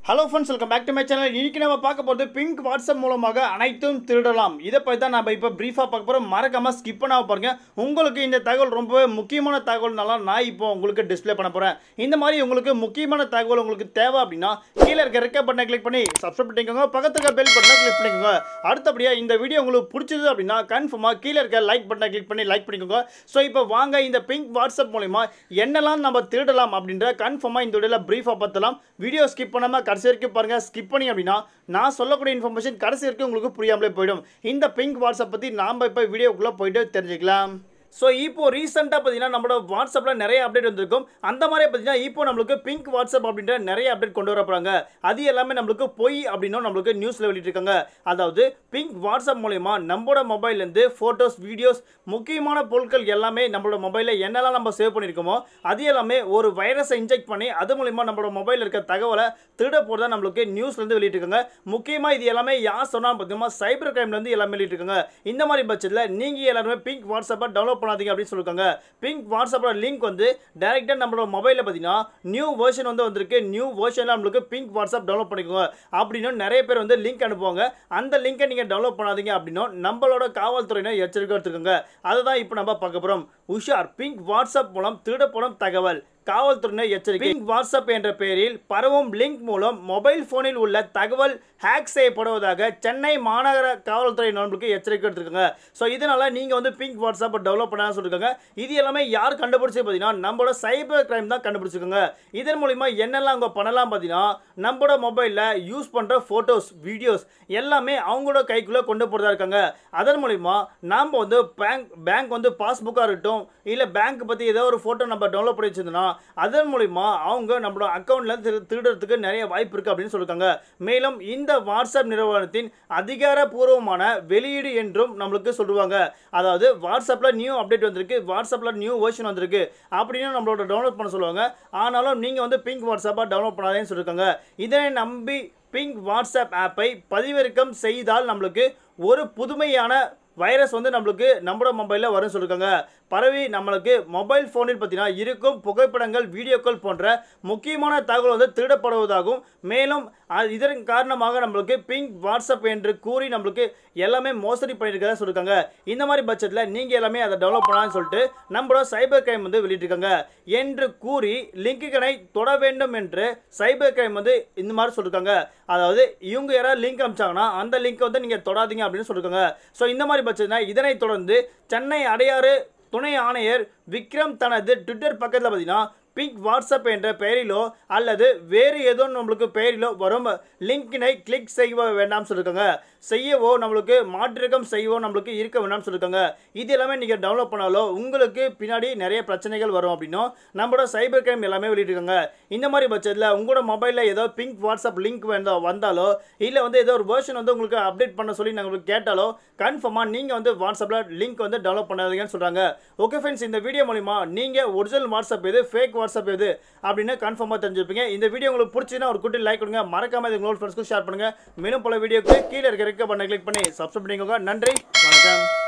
hello friends welcome back to my channel இன்னைக்கு நம்ம பார்க்க போகிறது பிங்க் வாட்ஸ்அப் மூலமாக அனைத்தும் திருடலாம் இதை பற்றி தான் நம்ம இப்போ ப்ரீஃபாக பார்க்க போகிறோம் மறக்காமல் ஸ்கிப் பண்ணாம பாருங்க உங்களுக்கு இந்த தகவல் ரொம்பவே முக்கியமான தகவல்னால நான் இப்போ உங்களுக்கு டிஸ்ப்ளே பண்ண போகிறேன் இந்த மாதிரி உங்களுக்கு முக்கியமான தகவல் உங்களுக்கு தேவை அப்படின்னா கீழே இருக்க ரெக்க பட்டனை கிளிக் பண்ணி சப்ஸ்கிரைப் பண்ணிக்கோங்க பக்கத்துல இருக்க பெல் பட்டனை கிளிக் பண்ணிக்கோங்க அடுத்தபடியாக இந்த வீடியோ உங்களுக்கு பிடிச்சது அப்படின்னா கன்ஃபார்மாக கீழே இருக்க லைக் பட்டனை கிளிக் பண்ணி லைக் பண்ணிக்கோங்க ஸோ இப்போ வாங்க இந்த பிங்க் வாட்ஸ்அப் மூலிமா என்னெல்லாம் நம்ம திருடலாம் அப்படின்ற கன்ஃபார்மாக இந்த வீடியோவில் ப்ரீஃபாக பார்த்தலாம் வீடியோ ஸ்கிப் பண்ணாமல் கடைசி வரைக்கும் பாருங்கள் ஸ்கிப் பண்ணி அப்படின்னா நான் சொல்லக்கூடிய இன்ஃபர்மேஷன் கடைசி வரைக்கும் உங்களுக்கு புரியாமலே போயிடும் இந்த பிங்க் வாட்ஸ்அப் பற்றி நாம் இப்போ வீடியோக்குள்ளே போயிட்டு தெரிஞ்சுக்கலாம் ஸோ இப்போ ரீசெண்டாக பார்த்தீங்கன்னா நம்மளோட வாட்ஸ்அப்பில் நிறைய அப்டேட் வந்திருக்கும் அந்த மாதிரி பார்த்தீங்கன்னா இப்போ நம்மளுக்கு பிங்க் வாட்ஸ்அப் அப்படின்ற நிறைய அப்டேட் கொண்டு வர போகிறாங்க அது எல்லாமே நம்மளுக்கு பொய் அப்படின்னும் நம்மளுக்கு நியூஸில் வெளியிட்டிருக்காங்க அதாவது பிங்க் வாட்ஸ்அப் மூலயமா நம்மளோட மொபைல்லேருந்து ஃபோட்டோஸ் வீடியோஸ் முக்கியமான பொருட்கள் எல்லாமே நம்மளோட மொபைலில் என்னெல்லாம் நம்ம சேவ் பண்ணியிருக்கோமோ அது எல்லாமே ஒரு வைரஸை இன்ஜெக்ட் பண்ணி அது மூலிமா நம்மளோட மொபைலில் இருக்க தகவலை திருட போகிறதா நம்மளுக்கு நியூஸ்லேருந்து வெளியிட்டிருக்காங்க முக்கியமாக இது எல்லாமே யார் சொன்னால் பார்த்தீங்கன்னா சைபர் கிரைம்லேருந்து எல்லாமே வெளியிட்டிருக்காங்க இந்த மாதிரி பட்சத்தில் நீங்கள் எல்லாருமே பிங்க் வாட்ஸ்அப்பை டவுன்லோட் பண்ணாதீங்க அப்படின்னு சொல்லியிருக்காங்க பிங்க் வாட்ஸ்அப்போட லிங்க் வந்து டேரெக்டாக நம்மளோட மொபைலில் பார்த்தீங்கன்னா நியூ வெர்ஷன் வந்து வந்திருக்கு நியூ வெர்ஷனில் நம்மளுக்கு பிங்க் வாட்ஸ்அப் டவுன்லோட் பண்ணிக்கோங்க அப்படின்னு நிறைய பேர் வந்து லிங்க் அனுப்புவாங்க அந்த லிங்கை நீங்கள் டவுன்லோட் பண்ணாதீங்க அப்படின்னும் நம்மளோட காவல்துறையினர் எச்சரிக்கை எடுத்துருக்காங்க அதை தான் இப்போ நம்ம பார்க்க போகிறோம் உஷார் பிங்க் வாட்ஸ்அப் மூலம் திருடப்படும் தகவல் காவல்துறையினர் எச்சரிக்கை பிங்க் வாட்ஸ்அப் என்ற பெயரில் பரவும் லிங்க் மூலம் மொபைல் போனில் உள்ள தகவல் ஹேக் செய்யப்படுவதாக சென்னை மாநகர காவல்துறை நம்மளுக்கு எச்சரிக்கை எடுத்திருக்காங்க ஸோ இதனால நீங்கள் வந்து பிங்க் வாட்ஸ்அப் டெவலப் பண்ண சொல்லியிருக்காங்க இது எல்லாமே யார் கண்டுபிடிச்சு பார்த்தீங்கன்னா நம்மளோட சைபர் கிரைம் தான் கண்டுபிடிச்சிருக்காங்க இதன் மூலிமா என்னெல்லாம் அவங்க பண்ணலாம் பார்த்தீங்கன்னா நம்மளோட மொபைலில் யூஸ் பண்ணுற ஃபோட்டோஸ் வீடியோஸ் எல்லாமே அவங்களோட கைக்குள்ளே கொண்டு போகிறதா இருக்காங்க அதன் மூலிமா நாம் வந்து பேங்க் பேங்க் வந்து பாஸ்புக்காக இருக்கட்டும் இல்லை பேங்க் பற்றி ஏதோ ஒரு ஃபோட்டோ நம்ம டவுன்லோட் பண்ணி வச்சிருந்தோம்னா அதன் மூலிமா அவங்க நம்மளோட அக்கௌண்ட்ல திரு திருடுறதுக்கு நிறைய வாய்ப்பு இருக்குது அப்படின்னு சொல்லியிருக்காங்க மேலும் இந்த வாட்ஸ்அப் நிறுவனத்தின் அதிகாரப்பூர்வமான வெளியீடு என்றும் நம்மளுக்கு சொல்லுவாங்க அதாவது வாட்ஸ்அப்பில் நியூ அப்டேட் வந்திருக்கு வாட்ஸ்அப்பில் நியூ வெர்ஷன் வந்திருக்கு அப்படின்னு நம்மளோட டவுன்லோட் பண்ண சொல்லுவாங்க ஆனாலும் நீங்கள் வந்து பிங்க் வாட்ஸ்அப்பாக டவுன்லோட் பண்ணாதேன்னு சொல்லியிருக்காங்க இதனை நம்பி பிங்க் வாட்ஸ்அப் ஆப்பை பதிவிறக்கம் செய்தால் நம்மளுக்கு ஒரு புதுமையான வைரஸ் வந்து நம்மளுக்கு நம்மளோட மொபைலில் வரும்னு சொல்லியிருக்காங்க பரவி நம்மளுக்கு மொபைல் ஃபோனில் பார்த்தீங்கன்னா இருக்கும் புகைப்படங்கள் வீடியோக்கள் போன்ற முக்கியமான தகவல் வந்து திருடப்படுவதாகவும் மேலும் அ- இதன் காரணமாக நம்மளுக்கு பிங்க் வாட்ஸ்அப் என்று கூறி நம்மளுக்கு எல்லாமே மோசடி பண்ணியிருக்கதா சொல்லியிருக்காங்க இந்த மாதிரி பட்சத்தில் நீங்கள் எல்லாமே அதை டெவலப் பண்ணலாம்னு சொல்லிட்டு நம்மளோட சைபர் கிரைம் வந்து வெளியிட்டிருக்காங்க என்று கூறி லிங்குகளை தொட வேண்டும் என்று சைபர் கிரைம் வந்து இந்த மாதிரி சொல்லியிருக்காங்க அதாவது இவங்க யாராவது லிங்க் அனுப்பிச்சாங்கன்னா அந்த லிங்க் வந்து நீங்கள் தொடாதீங்க அப்படின்னு சொல்லியிருக்காங்க ஸோ இந்த மாதிரி பட்சத்தில் இதனைத் தொடர்ந்து சென்னை அடையாறு துணை ஆணையர் விக்ரம் தனது ட்விட்டர் பக்கத்தில் பார்த்தீங்கன்னா பிங்க் வாட்ஸ்அப் என்ற பெயரிலோ அல்லது வேறு ஏதோ நம்மளுக்கு பெயரிலோ வரும் லிங்கினை கிளிக் செய்ய வேண்டாம்னு சொல்லியிருக்காங்க செய்யவோ நம்மளுக்கு மாற்றிரக்கம் செய்யவோ நம்மளுக்கு இருக்க வேண்டாம்னு சொல்லியிருக்காங்க இது எல்லாமே நீங்கள் டவுன்லோட் பண்ணாலோ உங்களுக்கு பின்னாடி நிறைய பிரச்சனைகள் வரும் அப்படின்னும் நம்மளோட சைபர் கிரைம் எல்லாமே வெளியிட்டிருக்காங்க இந்த மாதிரி பட்சத்தில் உங்களோட மொபைலில் ஏதோ பிங்க் வாட்ஸ்அப் லிங்க் வந்தா வந்தாலோ இல்லை வந்து ஏதோ ஒரு வெர்ஷன் வந்து உங்களுக்கு அப்டேட் பண்ண சொல்லி நாங்கள் உங்களுக்கு கேட்டாலோ கன்ஃபார்மாக நீங்கள் வந்து வாட்ஸ்அப்பில் லிங்க் வந்து டெவலப் பண்ணாதீங்கன்னு சொல்கிறாங்க ஓகே ஃப்ரெண்ட்ஸ் இந்த வீடியோ மூலிமா நீங்கள் ஒரிஜினல் வாட்ஸ்அப் எது ஃபேக் வாட்ஸ்அப் எது அப்படின்னு கன்ஃபார்மாக தெரிஞ்சுப்பீங்க இந்த வீடியோ உங்களுக்கு பிடிச்சின்னா ஒரு குட்டி லைக் கொடுங்க மறக்காம இது உங்களோட ஃப்ரெண்ட்ஸ்க்கு ஷேர் பண்ணுங்கள் மேலும் பல வீடியோக்கு கீழே இருக்க இருக்க பண்ண கிளிக் பண்ணி சப்ஸ்கிரைப் பண்ணிக்கோங்க நன்றி வணக்கம்